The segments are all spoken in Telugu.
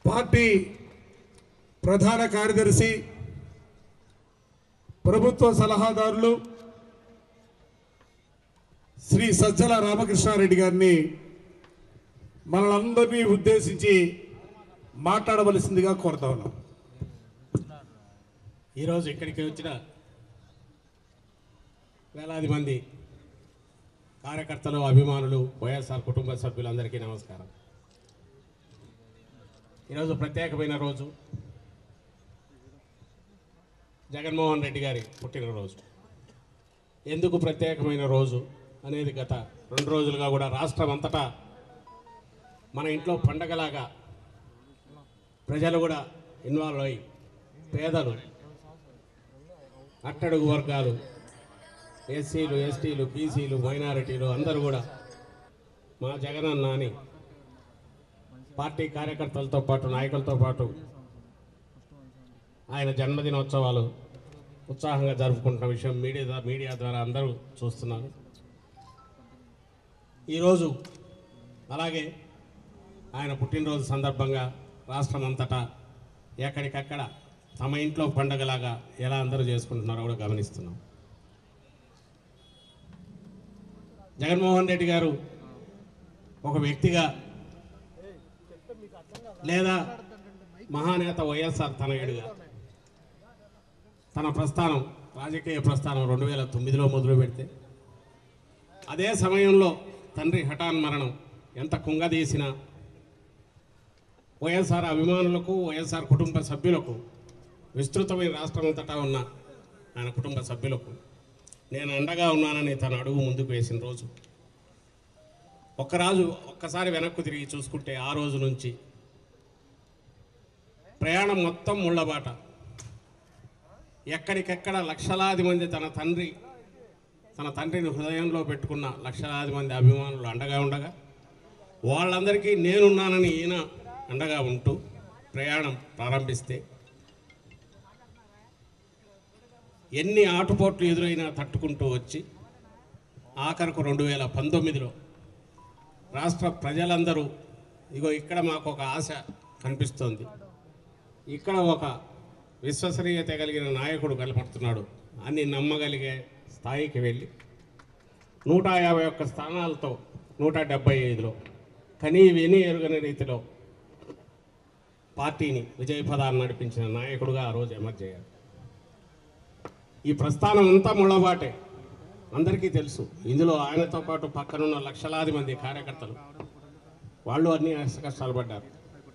పార్టీ ప్రధాన కార్యదర్శి ప్రభుత్వ సలహాదారులు శ్రీ సజ్జల రామకృష్ణారెడ్డి గారిని మనలందరినీ ఉద్దేశించి మాట్లాడవలసిందిగా కోరుతా ఉన్నాం ఈరోజు ఇక్కడికి వచ్చిన వేలాది మంది కార్యకర్తలు అభిమానులు వైఎస్ఆర్ కుటుంబ సభ్యులందరికీ నమస్కారం ఈరోజు ప్రత్యేకమైన రోజు జగన్మోహన్ రెడ్డి గారి పుట్టినరోజు ఎందుకు ప్రత్యేకమైన రోజు అనేది గత రెండు రోజులుగా కూడా రాష్ట్రం అంతటా మన ఇంట్లో పండగలాగా ప్రజలు కూడా ఇన్వాల్వ్ అయ్యి పేదలు అట్టడుగు వర్గాలు ఎస్సీలు ఎస్టీలు బీసీలు మైనారిటీలు అందరూ కూడా మా జగనన్న అని పార్టీ కార్యకర్తలతో పాటు నాయకులతో పాటు ఆయన జన్మదినోత్సవాలు ఉత్సాహంగా జరుపుకుంటున్న విషయం మీడియా ద్వారా- మీడియా ద్వారా అందరూ చూస్తున్నారు ఈరోజు అలాగే ఆయన పుట్టినరోజు సందర్భంగా రాష్ట్రం అంతటా ఎక్కడికక్కడ తమ ఇంట్లో పండగలాగా ఎలా అందరూ చేసుకుంటున్నారో కూడా గమనిస్తున్నాం జగన్మోహన్ రెడ్డి గారు ఒక వ్యక్తిగా లేదా మహానేత వైఎస్ఆర్ తనయుడిగా తన ప్రస్థానం రాజకీయ ప్రస్థానం రెండు వేల తొమ్మిదిలో మొదలు పెడితే అదే సమయంలో తండ్రి హఠాన్ మరణం ఎంత కుంగదీసినా వైఎస్ఆర్ అభిమానులకు వైఎస్ఆర్ కుటుంబ సభ్యులకు విస్తృతమైన రాష్ట్రం అంతటా ఉన్న ఆయన కుటుంబ సభ్యులకు నేను అండగా ఉన్నానని తన అడుగు ముందుకు వేసిన రోజు ఒక్కరాజు ఒక్కసారి వెనక్కు తిరిగి చూసుకుంటే ఆ రోజు నుంచి ప్రయాణం మొత్తం ముళ్ళబాట ఎక్కడికెక్కడ లక్షలాది మంది తన తండ్రి తన తండ్రిని హృదయంలో పెట్టుకున్న లక్షలాది మంది అభిమానులు అండగా ఉండగా వాళ్ళందరికీ నేనున్నానని ఈయన అండగా ఉంటూ ప్రయాణం ప్రారంభిస్తే ఎన్ని ఆటుపోట్లు ఎదురైనా తట్టుకుంటూ వచ్చి ఆఖరకు రెండు వేల పంతొమ్మిదిలో రాష్ట్ర ప్రజలందరూ ఇగో ఇక్కడ మాకు ఒక ఆశ కనిపిస్తోంది ఇక్కడ ఒక విశ్వసనీయత కలిగిన నాయకుడు కనపడుతున్నాడు అని నమ్మగలిగే స్థాయికి వెళ్ళి నూట యాభై ఒక్క స్థానాలతో నూట డెబ్బై ఐదులో కనీ విని ఎరుగని రీతిలో పార్టీని విజయపదాన్ని నడిపించిన నాయకుడుగా ఆ రోజు ఎమర్జ్ అయ్యారు ఈ ప్రస్థానం అంతా ముళ్ళబాటే అందరికీ తెలుసు ఇందులో ఆయనతో పాటు పక్కనున్న లక్షలాది మంది కార్యకర్తలు వాళ్ళు అన్ని కష్టాలు పడ్డారు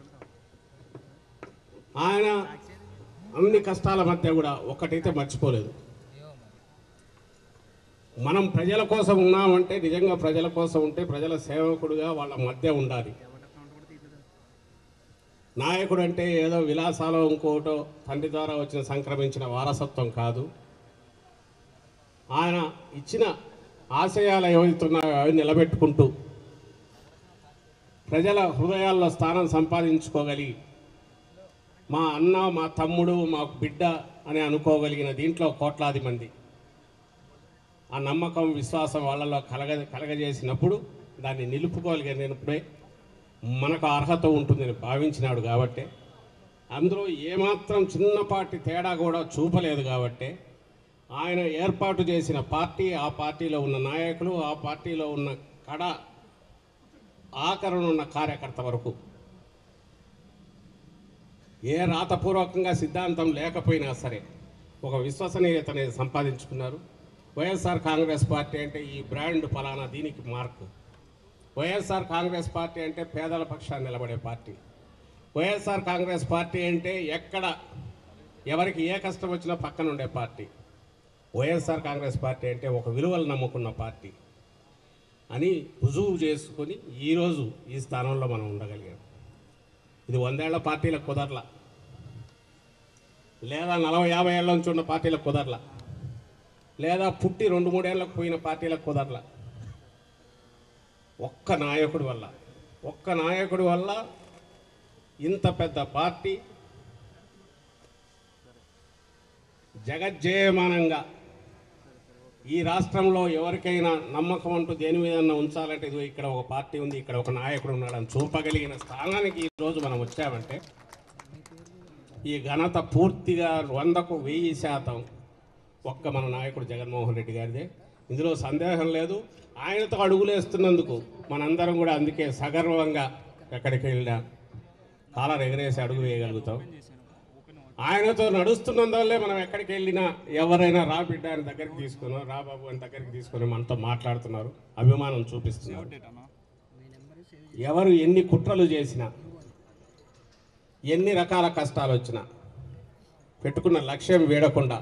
ఆయన అన్ని కష్టాల మధ్య కూడా ఒక్కటైతే మర్చిపోలేదు మనం ప్రజల కోసం ఉన్నామంటే నిజంగా ప్రజల కోసం ఉంటే ప్రజల సేవకుడుగా వాళ్ళ మధ్య ఉండాలి నాయకుడు అంటే ఏదో విలాసాలో ఇంకోటో తండ్రి ద్వారా వచ్చిన సంక్రమించిన వారసత్వం కాదు ఆయన ఇచ్చిన ఆశయాలు ఏవైతున్నాయో అవి నిలబెట్టుకుంటూ ప్రజల హృదయాల్లో స్థానం సంపాదించుకోగలిగి మా అన్న మా తమ్ముడు మా బిడ్డ అని అనుకోగలిగిన దీంట్లో కోట్లాది మంది ఆ నమ్మకం విశ్వాసం వాళ్ళలో కలగ కలగజేసినప్పుడు దాన్ని నిలుపుకోగలిగినప్పుడే మనకు అర్హత ఉంటుందని భావించినాడు కాబట్టే అందులో ఏమాత్రం చిన్నపాటి తేడా కూడా చూపలేదు కాబట్టే ఆయన ఏర్పాటు చేసిన పార్టీ ఆ పార్టీలో ఉన్న నాయకులు ఆ పార్టీలో ఉన్న కడ ఆఖరణ ఉన్న కార్యకర్త వరకు ఏ రాతపూర్వకంగా సిద్ధాంతం లేకపోయినా సరే ఒక విశ్వసనీయతని సంపాదించుకున్నారు వైఎస్ఆర్ కాంగ్రెస్ పార్టీ అంటే ఈ బ్రాండ్ ఫలానా దీనికి మార్క్ వైఎస్ఆర్ కాంగ్రెస్ పార్టీ అంటే పేదల పక్షాన్ని నిలబడే పార్టీ వైఎస్ఆర్ కాంగ్రెస్ పార్టీ అంటే ఎక్కడ ఎవరికి ఏ కష్టం వచ్చినా పక్కన ఉండే పార్టీ వైఎస్ఆర్ కాంగ్రెస్ పార్టీ అంటే ఒక విలువలు నమ్ముకున్న పార్టీ అని రుజువు చేసుకొని ఈరోజు ఈ స్థానంలో మనం ఉండగలిగాం ఇది వందేళ్ల పార్టీలకు కుదరలా లేదా నలభై యాభై ఏళ్ళ నుంచి ఉన్న పార్టీలకు కుదరలా లేదా పుట్టి రెండు మూడేళ్లకు పోయిన పార్టీలకు కుదరలా ఒక్క నాయకుడి వల్ల ఒక్క నాయకుడి వల్ల ఇంత పెద్ద పార్టీ జగజ్జయమానంగా ఈ రాష్ట్రంలో ఎవరికైనా నమ్మకం అంటూ దేని మీద ఉంచాలంటే ఇదిగో ఇక్కడ ఒక పార్టీ ఉంది ఇక్కడ ఒక నాయకుడు ఉన్నాడు అని చూపగలిగిన స్థానానికి ఈరోజు మనం వచ్చామంటే ఈ ఘనత పూర్తిగా వందకు వెయ్యి శాతం ఒక్క మన నాయకుడు జగన్మోహన్ రెడ్డి గారిదే ఇందులో సందేహం లేదు ఆయనతో అడుగులేస్తున్నందుకు మనందరం కూడా అందుకే సగర్వంగా ఎక్కడికి వెళ్ళినా కాలర్ ఎగరేసి అడుగు వేయగలుగుతాం ఆయనతో నడుస్తున్నందువల్లే మనం ఎక్కడికి వెళ్ళినా ఎవరైనా రా బిడ్డ ఆయన దగ్గరికి తీసుకుని రా బాబు అని దగ్గరికి తీసుకొని మనతో మాట్లాడుతున్నారు అభిమానం చూపిస్తున్నారు ఎవరు ఎన్ని కుట్రలు చేసినా ఎన్ని రకాల కష్టాలు వచ్చినా పెట్టుకున్న లక్ష్యం వీడకుండా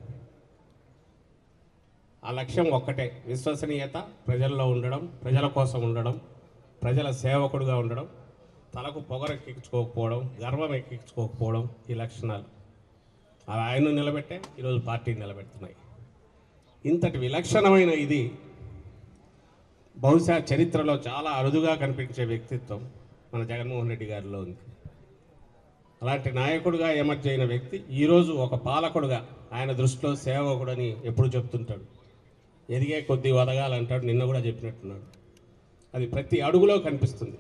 ఆ లక్ష్యం ఒక్కటే విశ్వసనీయత ప్రజల్లో ఉండడం ప్రజల కోసం ఉండడం ప్రజల సేవకుడుగా ఉండడం తలకు పొగరెక్కించుకోకపోవడం గర్వం ఎక్కించుకోకపోవడం ఈ లక్షణాలు అవి ఆయన్ను నిలబెట్టే ఈరోజు పార్టీని నిలబెడుతున్నాయి ఇంతటి విలక్షణమైన ఇది బహుశా చరిత్రలో చాలా అరుదుగా కనిపించే వ్యక్తిత్వం మన జగన్మోహన్ రెడ్డి గారిలో ఉంది అలాంటి నాయకుడిగా ఎమర్జ్ అయిన వ్యక్తి ఈరోజు ఒక పాలకుడుగా ఆయన దృష్టిలో సేవకుడని ఎప్పుడు చెప్తుంటాడు ఎదిగే కొద్దీ వదగాలంటాడు నిన్న కూడా చెప్పినట్టున్నాడు అది ప్రతి అడుగులో కనిపిస్తుంది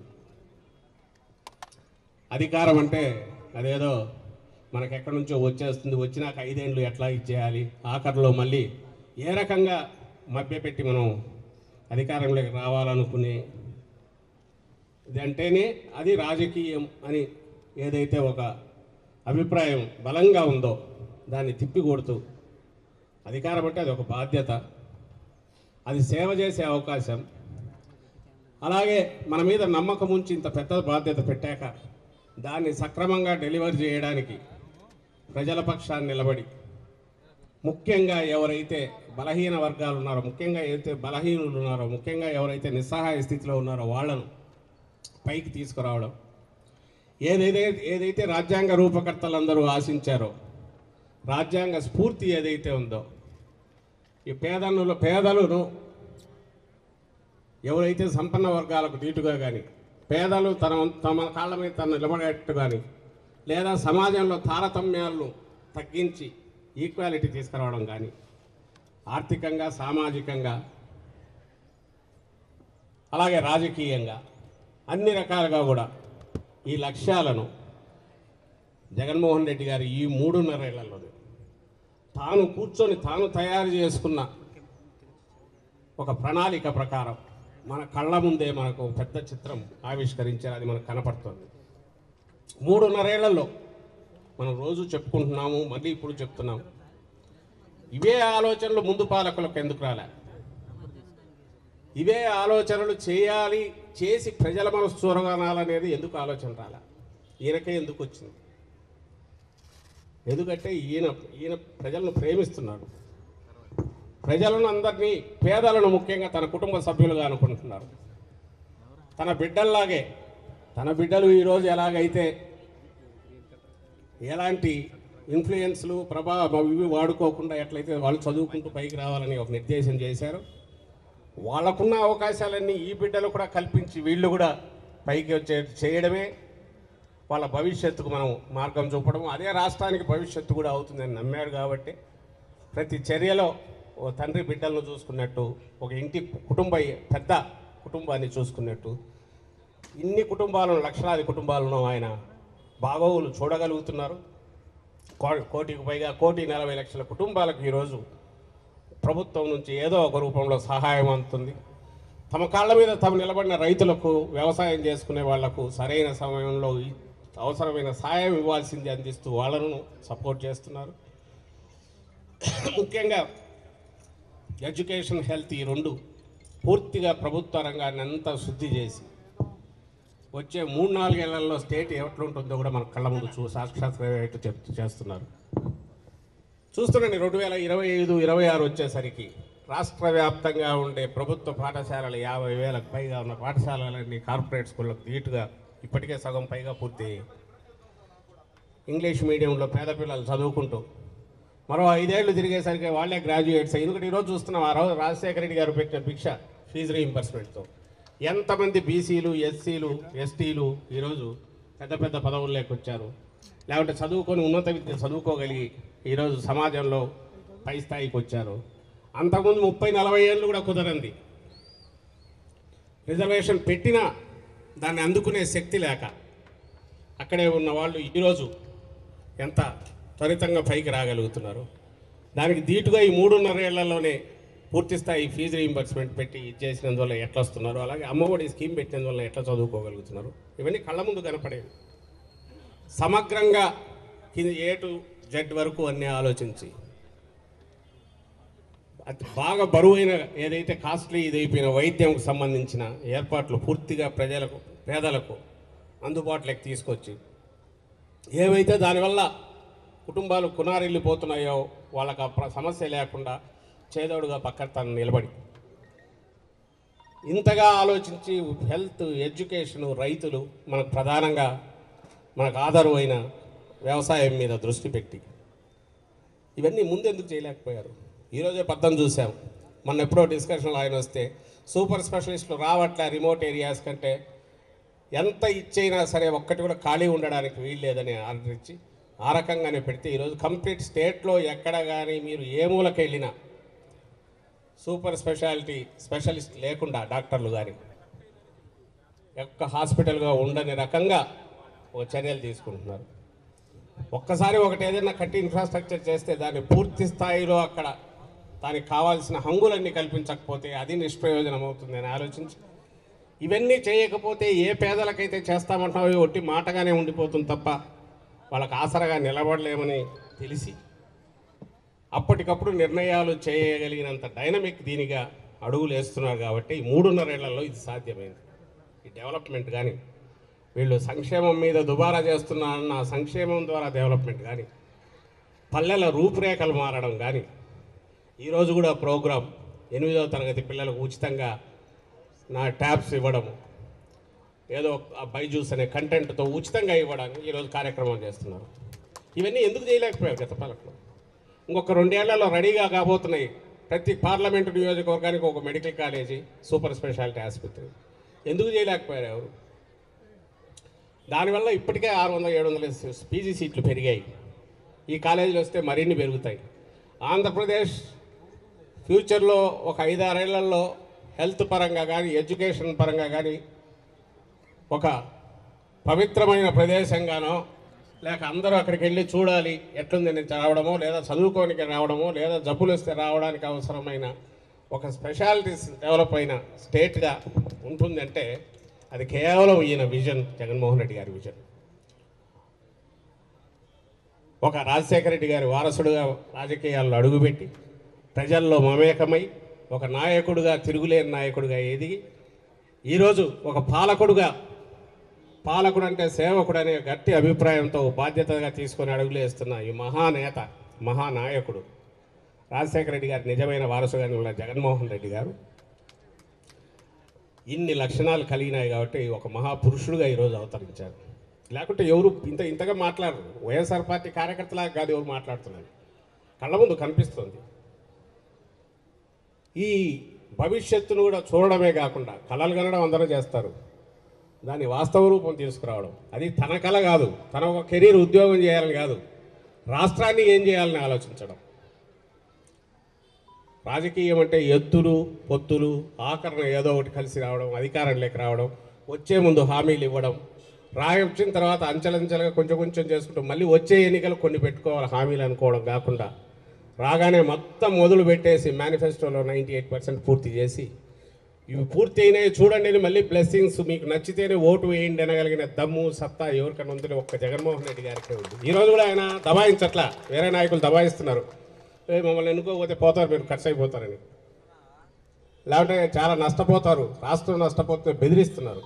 అధికారం అంటే అదేదో మనకు ఎక్కడి నుంచో వచ్చేస్తుంది వచ్చినాక ఐదేండ్లు ఎట్లా ఇచ్చేయాలి ఆఖరిలో మళ్ళీ ఏ రకంగా మభ్యపెట్టి మనం అధికారంలోకి రావాలనుకునే ఇది అంటేనే అది రాజకీయం అని ఏదైతే ఒక అభిప్రాయం బలంగా ఉందో దాన్ని తిప్పికొడుతూ అధికారం అంటే అది ఒక బాధ్యత అది సేవ చేసే అవకాశం అలాగే మన మీద నమ్మకం ఉంచి ఇంత పెద్ద బాధ్యత పెట్టాక దాన్ని సక్రమంగా డెలివర్ చేయడానికి ప్రజల పక్షాన్ని నిలబడి ముఖ్యంగా ఎవరైతే బలహీన వర్గాలు ఉన్నారో ముఖ్యంగా ఏదైతే బలహీనులు ఉన్నారో ముఖ్యంగా ఎవరైతే నిస్సహాయ స్థితిలో ఉన్నారో వాళ్ళను పైకి తీసుకురావడం ఏదైతే ఏదైతే రాజ్యాంగ రూపకర్తలందరూ ఆశించారో రాజ్యాంగ స్ఫూర్తి ఏదైతే ఉందో ఈ పేదలను పేదలను ఎవరైతే సంపన్న వర్గాలకు దీటుగా కానీ పేదలు తన తమ కాళ్ళ మీద తను నిలబడేట్టు కానీ లేదా సమాజంలో తారతమ్యాలను తగ్గించి ఈక్వాలిటీ తీసుకురావడం కానీ ఆర్థికంగా సామాజికంగా అలాగే రాజకీయంగా అన్ని రకాలుగా కూడా ఈ లక్ష్యాలను జగన్మోహన్ రెడ్డి గారు ఈ మూడున్నరేళ్లలోనే తాను కూర్చొని తాను తయారు చేసుకున్న ఒక ప్రణాళిక ప్రకారం మన కళ్ళ ముందే మనకు పెద్ద చిత్రం ఆవిష్కరించారు అది మనకు కనపడుతుంది మూడున్నరేళ్లలో మనం రోజు చెప్పుకుంటున్నాము మళ్ళీ ఇప్పుడు చెప్తున్నాము ఇవే ఆలోచనలు ముందు పాలకులకు ఎందుకు రాలే ఇవే ఆలోచనలు చేయాలి చేసి ప్రజల మనసు చూరగానాలనేది ఎందుకు ఆలోచన రాలే ఈయనకే ఎందుకు వచ్చింది ఎందుకంటే ఈయన ఈయన ప్రజలను ప్రేమిస్తున్నాడు ప్రజలను అందరినీ పేదలను ముఖ్యంగా తన కుటుంబ సభ్యులుగా అనుకుంటున్నారు తన బిడ్డల్లాగే తన బిడ్డలు ఈరోజు ఎలాగైతే ఎలాంటి ఇన్ఫ్లుయెన్స్లు ప్రభావం ఇవి వాడుకోకుండా ఎట్లయితే వాళ్ళు చదువుకుంటూ పైకి రావాలని ఒక నిర్దేశం చేశారు వాళ్ళకున్న అవకాశాలన్నీ ఈ బిడ్డలు కూడా కల్పించి వీళ్ళు కూడా పైకి వచ్చే చేయడమే వాళ్ళ భవిష్యత్తుకు మనం మార్గం చూపడం అదే రాష్ట్రానికి భవిష్యత్తు కూడా అవుతుందని నమ్మారు కాబట్టి ప్రతి చర్యలో ఓ తండ్రి బిడ్డలను చూసుకున్నట్టు ఒక ఇంటి కుటుంబ పెద్ద కుటుంబాన్ని చూసుకున్నట్టు ఇన్ని కుటుంబాలను లక్షలాది కుటుంబాలను ఆయన బాగోగులు చూడగలుగుతున్నారు కో- కోటికి పైగా కోటి నలభై లక్షల కుటుంబాలకు ఈరోజు ప్రభుత్వం నుంచి ఏదో ఒక రూపంలో సహాయం అందుతుంది తమ కాళ్ళ మీద తమ నిలబడిన రైతులకు వ్యవసాయం చేసుకునే వాళ్లకు సరైన సమయంలో ఈ అవసరమైన సాయం ఇవ్వాల్సింది అందిస్తూ వాళ్ళను సపోర్ట్ చేస్తున్నారు ముఖ్యంగా ఎడ్యుకేషన్ హెల్త్ ఈ రెండు పూర్తిగా ప్రభుత్వ రంగాన్ని అంతా శుద్ధి చేసి వచ్చే మూడు నాలుగేళ్లలో స్టేట్ ఎట్లుంటుందో కూడా మన కళ్ళ ముందు చూ సాక్షాత్కరేట్టు చెప్ చేస్తున్నారు చూస్తుండండి రెండు వేల ఇరవై ఐదు ఇరవై ఆరు వచ్చేసరికి రాష్ట్ర వ్యాప్తంగా ఉండే ప్రభుత్వ పాఠశాలలు యాభై వేలకు పైగా ఉన్న పాఠశాలలన్నీ కార్పొరేట్ స్కూళ్ళకు ధీటుగా ఇప్పటికే సగం పైగా పూర్తి ఇంగ్లీష్ మీడియంలో పేద పిల్లలు చదువుకుంటూ మరో ఐదేళ్లు తిరిగేసరికి వాళ్ళే గ్రాడ్యుయేట్స్ ఎందుకంటే ఈరోజు చూస్తున్నాం ఆ రోజు రాజశేఖర రెడ్డి గారు పెట్టిన భిక్ష ఫీజు రీయింబర్స్మెంట్తో ఎంతమంది బీసీలు ఎస్సీలు ఎస్టీలు ఈరోజు పెద్ద పెద్ద పదవుల్లోకి వచ్చారు లేకుంటే చదువుకొని ఉన్నత విద్య చదువుకోగలిగి ఈరోజు సమాజంలో పై స్థాయికి వచ్చారు అంతకుముందు ముప్పై నలభై ఏళ్ళు కూడా కుదరంది రిజర్వేషన్ పెట్టినా దాన్ని అందుకునే శక్తి లేక అక్కడే ఉన్న వాళ్ళు ఈరోజు ఎంత త్వరితంగా పైకి రాగలుగుతున్నారు దానికి ధీటుగా ఈ మూడున్నర ఏళ్లలోనే పూర్తి స్థాయి ఫీజు రీయింబర్స్మెంట్ పెట్టి ఇది చేసినందువల్ల ఎట్లా వస్తున్నారు అలాగే అమ్మఒడి స్కీమ్ పెట్టినందువల్ల ఎట్లా చదువుకోగలుగుతున్నారు ఇవన్నీ కళ్ళ ముందు కనపడేవి సమగ్రంగా కింద ఏ టు జెడ్ వరకు అన్నీ ఆలోచించి అతి బాగా బరువైన ఏదైతే కాస్ట్లీ ఇదైపోయిన వైద్యంకు సంబంధించిన ఏర్పాట్లు పూర్తిగా ప్రజలకు పేదలకు అందుబాటులోకి తీసుకొచ్చి ఏవైతే దానివల్ల కుటుంబాలు కునారిల్లిపోతున్నాయో వాళ్ళకి ఆ ప్ర- సమస్య లేకుండా చేదోడుగా పక్కన తను నిలబడి ఇంతగా ఆలోచించి హెల్త్ ఎడ్యుకేషన్ రైతులు మనకు ప్రధానంగా మనకు ఆధారమైన వ్యవసాయం మీద దృష్టి పెట్టి ఇవన్నీ ముందు ఎందుకు చేయలేకపోయారు ఈరోజే పద్దం చూసాం మొన్న ఎప్పుడో డిస్కషన్లో ఆయన వస్తే సూపర్ స్పెషలిస్టులు రావట్లే రిమోట్ ఏరియాస్ కంటే ఎంత ఇచ్చైనా సరే ఒక్కటి కూడా ఖాళీ ఉండడానికి వీల్లేదని ఆర్డర్ ఇచ్చి ఆ రకంగానే పెడితే ఈరోజు కంప్లీట్ స్టేట్లో ఎక్కడ కానీ మీరు ఏ మూలకి వెళ్ళినా సూపర్ స్పెషాలిటీ స్పెషలిస్ట్ లేకుండా డాక్టర్లు కానీ ఒక్క హాస్పిటల్గా ఉండని రకంగా ఒక చర్యలు తీసుకుంటున్నారు ఒక్కసారి ఒకటి ఏదైనా కట్టి ఇన్ఫ్రాస్ట్రక్చర్ చేస్తే దాన్ని పూర్తి స్థాయిలో అక్కడ దానికి కావాల్సిన హంగులన్నీ కల్పించకపోతే అది నిష్ప్రయోజనం అవుతుంది అని ఆలోచించి ఇవన్నీ చేయకపోతే ఏ పేదలకైతే చేస్తామంటున్నావో అవి ఒట్టి మాటగానే ఉండిపోతుంది తప్ప వాళ్ళకి ఆసరగా నిలబడలేమని తెలిసి అప్పటికప్పుడు నిర్ణయాలు చేయగలిగినంత డైనమిక్ దీనిగా అడుగులు వేస్తున్నారు కాబట్టి ఈ మూడున్నరేళ్లలో ఇది సాధ్యమైంది ఈ డెవలప్మెంట్ కానీ వీళ్ళు సంక్షేమం మీద దుబారా చేస్తున్నారన్న సంక్షేమం ద్వారా డెవలప్మెంట్ కానీ పల్లెల రూపురేఖలు మారడం కానీ ఈరోజు కూడా ప్రోగ్రాం ఎనిమిదవ తరగతి పిల్లలకు ఉచితంగా నా ట్యాబ్స్ ఇవ్వడము ఏదో ఆ బైజూస్ అనే కంటెంట్తో ఉచితంగా ఇవ్వడానికి ఈరోజు కార్యక్రమం చేస్తున్నారు ఇవన్నీ ఎందుకు చేయలేకపోయారు గత పాలకులు ఇంకొక రెండేళ్లలో రెడీగా కాబోతున్నాయి ప్రతి పార్లమెంటు నియోజకవర్గానికి ఒక మెడికల్ కాలేజీ సూపర్ స్పెషాలిటీ ఆసుపత్రి ఎందుకు చేయలేకపోయారు ఎవరు దానివల్ల ఇప్పటికే ఆరు వందల ఏడు వందల పీజీ సీట్లు పెరిగాయి ఈ కాలేజీలు వస్తే మరిన్ని పెరుగుతాయి ఆంధ్రప్రదేశ్ ఫ్యూచర్లో ఒక ఐదారేళ్లలో హెల్త్ పరంగా కానీ ఎడ్యుకేషన్ పరంగా కానీ ఒక పవిత్రమైన ప్రదేశంగానో లేక అందరూ అక్కడికి వెళ్ళి చూడాలి ఎట్లుందని రావడమో లేదా చదువుకోనికి రావడమో లేదా జబ్బులు వస్తే రావడానికి అవసరమైన ఒక స్పెషాలిటీస్ డెవలప్ అయిన స్టేట్గా ఉంటుందంటే అది కేవలం ఈయన విజన్ జగన్మోహన్ రెడ్డి గారి విజన్ ఒక రాజశేఖర రెడ్డి గారి వారసుడుగా రాజకీయాల్లో అడుగుపెట్టి ప్రజల్లో మమేకమై ఒక నాయకుడుగా తిరుగులేని నాయకుడిగా ఎదిగి ఈరోజు ఒక పాలకుడుగా పాలకుడు అంటే సేవకుడు అనే గట్టి అభిప్రాయంతో బాధ్యతగా తీసుకొని అడుగులు వేస్తున్న ఈ మహానేత మహానాయకుడు రాజశేఖర రెడ్డి గారి నిజమైన వారసుగా ఉన్న జగన్మోహన్ రెడ్డి గారు ఇన్ని లక్షణాలు కలిగినాయి కాబట్టి ఒక మహాపురుషుడుగా ఈరోజు అవతరించారు లేకుంటే ఎవరు ఇంత ఇంతగా మాట్లాడరు వైఎస్ఆర్ పార్టీ కార్యకర్తలాగా కాదు ఎవరు మాట్లాడుతున్నారు కళ్ళ ముందు కనిపిస్తుంది ఈ భవిష్యత్తును కూడా చూడడమే కాకుండా కళలు కనడం అందరూ చేస్తారు దాని వాస్తవ రూపం తీసుకురావడం అది తన కళ కాదు తన ఒక కెరీర్ ఉద్యోగం చేయాలని కాదు రాష్ట్రాన్ని ఏం చేయాలని ఆలోచించడం రాజకీయం అంటే ఎత్తులు పొత్తులు ఆకరణ ఏదో ఒకటి కలిసి రావడం అధికారంలోకి రావడం వచ్చే ముందు హామీలు ఇవ్వడం రాయి వచ్చిన తర్వాత అంచెలంచెలుగా కొంచెం కొంచెం చేసుకుంటూ మళ్ళీ వచ్చే ఎన్నికలు కొన్ని పెట్టుకోవాలి హామీలు అనుకోవడం కాకుండా రాగానే మొత్తం మొదలు పెట్టేసి మేనిఫెస్టోలో నైంటీ ఎయిట్ పర్సెంట్ పూర్తి చేసి ఇవి పూర్తి అయినాయి చూడండి అని మళ్ళీ బ్లెస్సింగ్స్ మీకు నచ్చితేనే ఓటు వేయండి అనగలిగిన దమ్ము సత్తా ఎవరికైనా ఉందని ఒక్క జగన్మోహన్ రెడ్డి గారికే ఉంది ఈరోజు కూడా ఆయన దబాయించట్లా వేరే నాయకులు దబాయిస్తున్నారు ఏ మమ్మల్ని ఎన్నుకోకపోతే పోతారు మీరు ఖర్చు అయిపోతారని లేకుంటే చాలా నష్టపోతారు రాష్ట్రం నష్టపోతే బెదిరిస్తున్నారు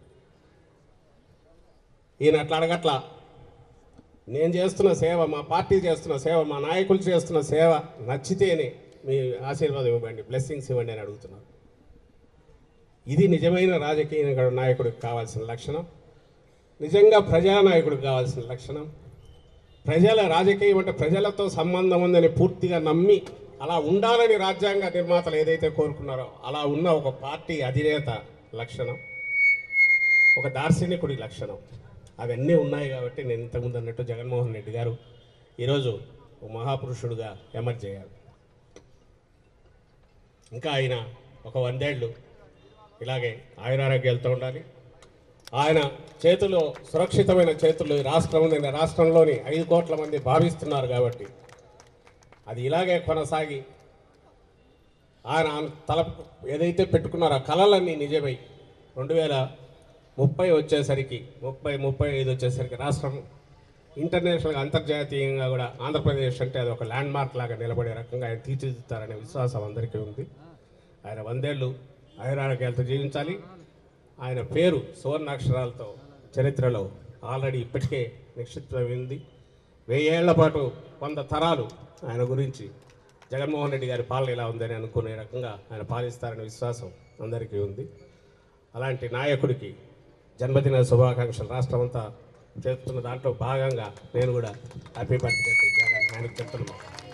ఈయన అట్లా అడగట్లా నేను చేస్తున్న సేవ మా పార్టీ చేస్తున్న సేవ మా నాయకులు చేస్తున్న సేవ నచ్చితేనే మీ ఆశీర్వాదం ఇవ్వండి బ్లెస్సింగ్స్ ఇవ్వండి అని అడుగుతున్నారు ఇది నిజమైన రాజకీయ నాయకుడికి కావాల్సిన లక్షణం నిజంగా ప్రజానాయకుడికి కావాల్సిన లక్షణం ప్రజల రాజకీయం అంటే ప్రజలతో సంబంధం ఉందని పూర్తిగా నమ్మి అలా ఉండాలని రాజ్యాంగ నిర్మాతలు ఏదైతే కోరుకున్నారో అలా ఉన్న ఒక పార్టీ అధినేత లక్షణం ఒక దార్శనికుడి లక్షణం అవన్నీ ఉన్నాయి కాబట్టి నేను ఇంతకుముందు అన్నట్టు జగన్మోహన్ రెడ్డి గారు ఈరోజు ఒక మహాపురుషుడుగా ఎమర్జ్ అయ్యారు ఇంకా ఆయన ఒక వందేళ్ళు ఇలాగే ఆయురారోగ్యాలతో ఉండాలి ఆయన చేతిలో సురక్షితమైన చేతుల్లో ఈ రాష్ట్రం ఉంది రాష్ట్రంలోని ఐదు కోట్ల మంది భావిస్తున్నారు కాబట్టి అది ఇలాగే కొనసాగి ఆయన తల ఏదైతే పెట్టుకున్నారో ఆ కళలన్నీ నిజమై రెండు వేల ముప్పై వచ్చేసరికి ముప్పై ముప్పై ఐదు వచ్చేసరికి రాష్ట్రం ఇంటర్నేషనల్గా అంతర్జాతీయంగా కూడా ఆంధ్రప్రదేశ్ అంటే అది ఒక ల్యాండ్ మార్క్ లాగా నిలబడే రకంగా ఆయన తీర్చిదిద్దుతారనే విశ్వాసం అందరికీ ఉంది ఆయన వందేళ్ళు ఆయురారోగ్యాలతో జీవించాలి ఆయన పేరు సువర్ణాక్షరాలతో చరిత్రలో ఆల్రెడీ ఇప్పటికే నిక్షిప్తమైంది వెయ్యేళ్ల పాటు వంద తరాలు ఆయన గురించి జగన్మోహన్ రెడ్డి గారి పాలన ఇలా ఉందని అనుకునే రకంగా ఆయన పాలిస్తారనే విశ్వాసం అందరికీ ఉంది అలాంటి నాయకుడికి జన్మదిన శుభాకాంక్షలు రాష్ట్రం అంతా చేస్తున్న దాంట్లో భాగంగా నేను కూడా హ్యాపీ బర్త్డే టు జగన్ ఆయనకు చెప్తున్నాను